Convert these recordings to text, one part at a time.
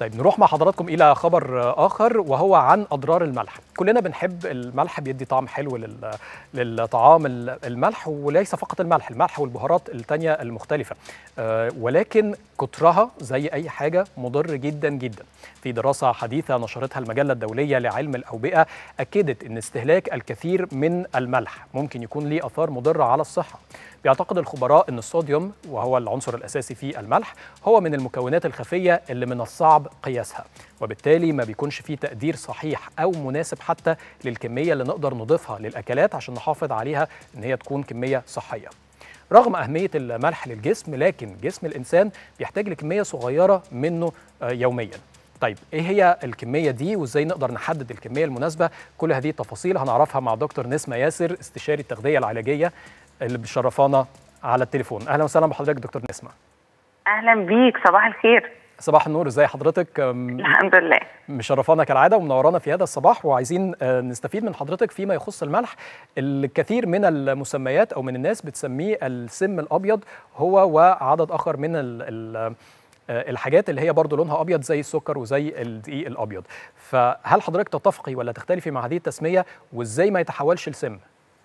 طيب نروح مع حضراتكم الى خبر اخر وهو عن اضرار الملح كلنا بنحب الملح بيدي طعم حلو لل... للطعام الملح وليس فقط الملح الملح والبهارات التانية المختلفة أه ولكن كترها زي أي حاجة مضر جدا جدا في دراسة حديثة نشرتها المجلة الدولية لعلم الأوبئة أكدت أن استهلاك الكثير من الملح ممكن يكون ليه أثار مضرة على الصحة بيعتقد الخبراء أن الصوديوم وهو العنصر الأساسي في الملح هو من المكونات الخفية اللي من الصعب قياسها وبالتالي ما بيكونش فيه تقدير صحيح أو مناسب حتى للكمية اللي نقدر نضيفها للأكلات عشان نحافظ عليها أن هي تكون كمية صحية رغم أهمية الملح للجسم لكن جسم الإنسان بيحتاج لكمية صغيرة منه يومياً طيب ايه هي الكميه دي وازاي نقدر نحدد الكميه المناسبه كل هذه التفاصيل هنعرفها مع دكتور نسمه ياسر استشاري التغذيه العلاجيه اللي بشرفانا على التليفون اهلا وسهلا بحضرتك دكتور نسمه اهلا بيك صباح الخير صباح النور ازي حضرتك الحمد لله مشرفانا كالعاده ومنورانا في هذا الصباح وعايزين نستفيد من حضرتك فيما يخص الملح الكثير من المسميات او من الناس بتسميه السم الابيض هو وعدد اخر من ال ال الحاجات اللي هي برضو لونها ابيض زي السكر وزي الدقيق الابيض فهل حضرتك تتفقي ولا تختلفي مع هذه التسميه وازاي ما يتحولش لسم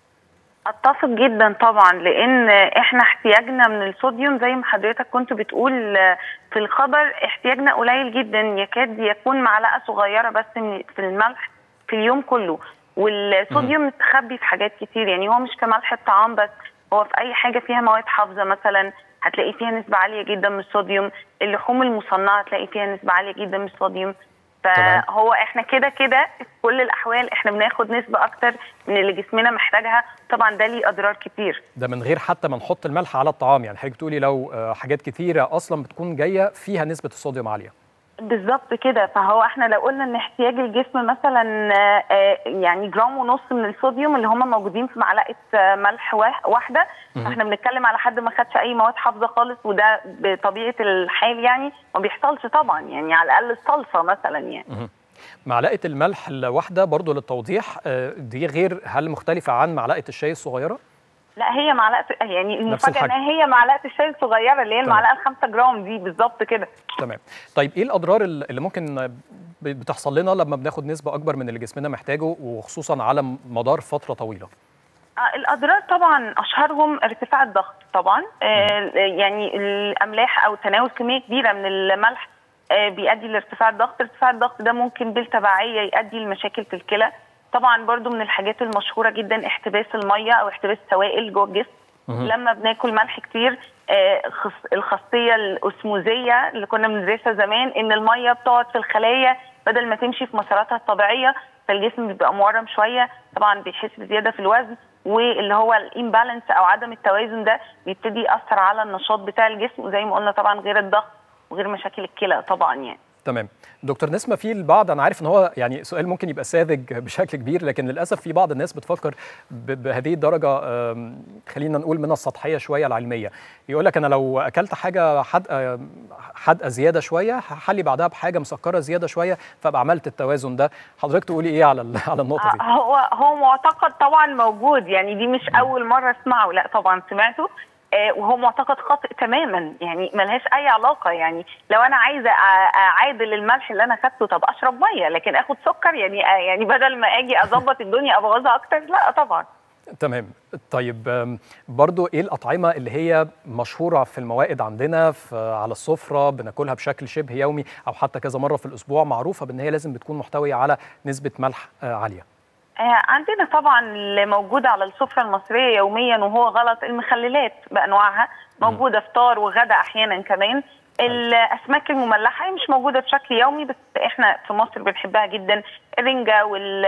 اتفق جدا طبعا لان احنا احتياجنا من الصوديوم زي ما حضرتك كنت بتقول في الخبر احتياجنا قليل جدا يكاد يكون معلقه صغيره بس في الملح في اليوم كله والصوديوم مستخبي في حاجات كتير يعني هو مش كملح الطعام بس هو في اي حاجه فيها مواد حافظه مثلا هتلاقي فيها نسبة عالية جدا من الصوديوم اللحوم المصنعة هتلاقي فيها نسبة عالية جدا من الصوديوم فهو احنا كده كده في كل الاحوال احنا بناخد نسبة اكتر من اللي جسمنا محتاجها طبعا ده ليه اضرار كتير ده من غير حتى ما نحط الملح على الطعام يعني حضرتك بتقولي لو حاجات كتيرة اصلا بتكون جاية فيها نسبة الصوديوم عالية بالظبط كده فهو احنا لو قلنا ان احتياج الجسم مثلا يعني جرام ونص من الصوديوم اللي هم موجودين في معلقه ملح واحده فاحنا بنتكلم على حد ما خدش اي مواد حافظه خالص وده بطبيعه الحال يعني ما بيحصلش طبعا يعني على الاقل الصلصه مثلا يعني معلقه الملح الواحده برضو للتوضيح دي غير هل مختلفه عن معلقه الشاي الصغيره لا هي معلقه يعني المفاجاه ان هي معلقه الشاي الصغيره اللي هي المعلقه ال 5 جرام دي بالظبط كده تمام طيب ايه الاضرار اللي ممكن بتحصل لنا لما بناخد نسبه اكبر من اللي جسمنا محتاجه وخصوصا على مدار فتره طويله آه الاضرار طبعا اشهرهم ارتفاع الضغط طبعا آه يعني الاملاح او تناول كميه كبيره من الملح آه بيؤدي لارتفاع الضغط ارتفاع الضغط ده ممكن بالتبعيه يؤدي لمشاكل في الكلى طبعا برضو من الحاجات المشهوره جدا احتباس الميه او احتباس سوائل جوه الجسم لما بناكل ملح كتير الخاصيه الاسموزيه اللي كنا بندرسها زمان ان الميه بتقعد في الخلايا بدل ما تمشي في مساراتها الطبيعيه فالجسم بيبقى مورم شويه طبعا بيحس بزياده في الوزن واللي هو الامبالانس او عدم التوازن ده بيبتدي ياثر على النشاط بتاع الجسم وزي ما قلنا طبعا غير الضغط وغير مشاكل الكلى طبعا يعني تمام دكتور نسمه في البعض انا عارف ان هو يعني سؤال ممكن يبقى ساذج بشكل كبير لكن للاسف في بعض الناس بتفكر بهذه الدرجه خلينا نقول من السطحيه شويه العلميه يقول لك انا لو اكلت حاجه حدقه حدقه زياده شويه هحلي بعدها بحاجه مسكره زياده شويه فابقى عملت التوازن ده حضرتك تقولي ايه على على النقطه دي هو هو معتقد طبعا موجود يعني دي مش اول مره اسمعه لا طبعا سمعته وهو معتقد خاطئ تماما يعني ملهاش اي علاقه يعني لو انا عايزه اعادل الملح اللي انا خدته طب اشرب ميه لكن اخد سكر يعني يعني بدل ما اجي اظبط الدنيا ابوظها اكتر لا طبعا تمام طيب برضو ايه الاطعمه اللي هي مشهوره في الموائد عندنا في على السفره بناكلها بشكل شبه يومي او حتى كذا مره في الاسبوع معروفه بان هي لازم بتكون محتويه على نسبه ملح عاليه عندنا طبعا اللي موجود على السفره المصريه يوميا وهو غلط المخللات بانواعها موجوده فطار وغدا احيانا كمان الاسماك المملحه هي مش موجوده بشكل يومي بس احنا في مصر بنحبها جدا الرنجه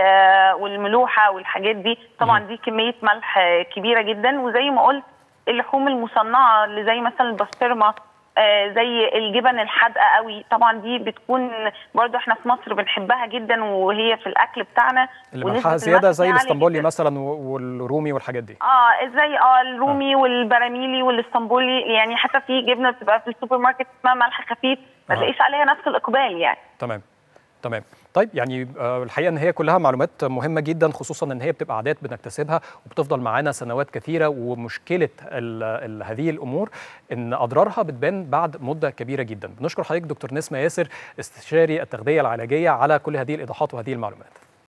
والملوحه والحاجات دي طبعا دي كميه ملح كبيره جدا وزي ما قلت اللحوم المصنعه اللي زي مثلا البسطرمه آه زي الجبن الحادقه قوي طبعا دي بتكون برضو احنا في مصر بنحبها جدا وهي في الاكل بتاعنا اللي ملحها زياده زي الاسطنبولي مثلا والرومي والحاجات دي اه زي اه الرومي آه. والبراميلي والاسطنبولي يعني حتى في جبنه بتبقى في السوبر ماركت اسمها ملح خفيف ما تلاقيش آه. عليها نفس الاقبال يعني تمام تمام طيب يعني الحقيقه ان هي كلها معلومات مهمه جدا خصوصا ان هي بتبقى عادات بنكتسبها وبتفضل معانا سنوات كثيره ومشكله ال ال هذه الامور ان اضرارها بتبان بعد مده كبيره جدا بنشكر حضرتك دكتور نسمه ياسر استشاري التغذيه العلاجيه على كل هذه الايضاحات وهذه المعلومات